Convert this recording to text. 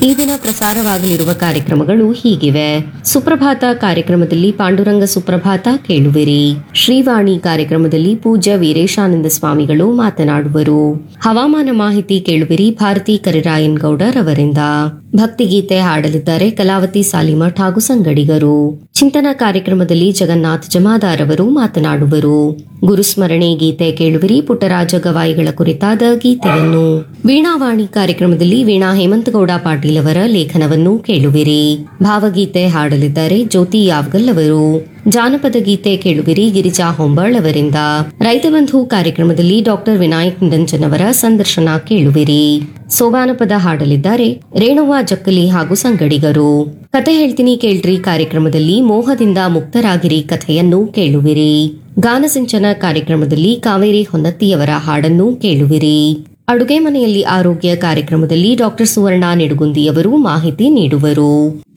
ಈ ದಿನ ಪ್ರಸಾರವಾಗಲಿರುವ ಕಾರ್ಯಕ್ರಮಗಳು ಹೀಗಿವೆ ಸುಪ್ರಭಾತ ಕಾರ್ಯಕ್ರಮದಲ್ಲಿ ಪಾಂಡುರಂಗ ಸುಪ್ರಭಾತ ಕೇಳುವಿರಿ ಶ್ರೀವಾಣಿ ಕಾರ್ಯಕ್ರಮದಲ್ಲಿ ಪೂಜ್ಯ ವೀರೇಶಾನಂದ ಸ್ವಾಮಿಗಳು ಮಾತನಾಡುವರು ಹವಾಮಾನ ಮಾಹಿತಿ ಕೇಳುವಿರಿ ಭಾರತಿ ಕರಿರಾಯನ್ ಗೌಡರ್ ಅವರಿಂದ ಭಕ್ತಿಗೀತೆ ಹಾಡಲಿದ್ದಾರೆ ಕಲಾವತಿ ಸಾಲಿಮಠ್ ಹಾಗೂ ಸಂಗಡಿಗರು ಚಿಂತನ ಕಾರ್ಯಕ್ರಮದಲ್ಲಿ ಜಗನ್ನಾಥ್ ಜಮಾದಾರ್ ಅವರು ಮಾತನಾಡುವರು ಗುರುಸ್ಮರಣೆ ಗೀತೆ ಕೇಳುವಿರಿ ಪುಟ್ಟರಾಜ ಗವಾಯಿಗಳ ಕುರಿತಾದ ಗೀತೆಯನ್ನು ವೀಣಾವಾಣಿ ಕಾರ್ಯಕ್ರಮದಲ್ಲಿ ವೀಣಾ ಹೇಮಂತಗೌಡ ಪಾಟೀಲ್ ಅವರ ಲೇಖನವನ್ನು ಕೇಳುವಿರಿ ಭಾವಗೀತೆ ಹಾಡಲಿದ್ದಾರೆ ಜ್ಯೋತಿ ಯಾವ್ಗಲ್ ಅವರು ಜಾನಪದ ಗೀತೆ ಕೇಳುವಿರಿ ಗಿರಿಜಾ ಹೊಂಬಾಳ್ ಅವರಿಂದ ರೈತ ಬಂಧು ಕಾರ್ಯಕ್ರಮದಲ್ಲಿ ಡಾಕ್ಟರ್ ವಿನಾಯಕ್ ನಿರಂಜನ್ ಅವರ ಸಂದರ್ಶನ ಕೇಳುವಿರಿ ಸೋಬಾನಪದ ಹಾಡಲಿದ್ದಾರೆ ರೇಣುವಾ ಜಕ್ಕಲಿ ಹಾಗೂ ಸಂಗಡಿಗರು ಕತೆ ಹೇಳ್ತೀನಿ ಕೇಳ್ರಿ ಕಾರ್ಯಕ್ರಮದಲ್ಲಿ ಮೋಹದಿಂದ ಮುಕ್ತರಾಗಿರಿ ಕಥೆಯನ್ನು ಕೇಳುವಿರಿ ಗಾನಸಿಂಚನ ಕಾರ್ಯಕ್ರಮದಲ್ಲಿ ಕಾವೇರಿ ಹೊನ್ನತ್ತಿಯವರ ಹಾಡನ್ನು ಕೇಳುವಿರಿ ಅಡುಗೆ ಮನೆಯಲ್ಲಿ ಆರೋಗ್ಯ ಕಾರ್ಯಕ್ರಮದಲ್ಲಿ ಡಾಕ್ಟರ್ ಸುವರ್ಣ ನಿಡುಗುಂದಿಯವರು ಮಾಹಿತಿ ನೀಡುವರು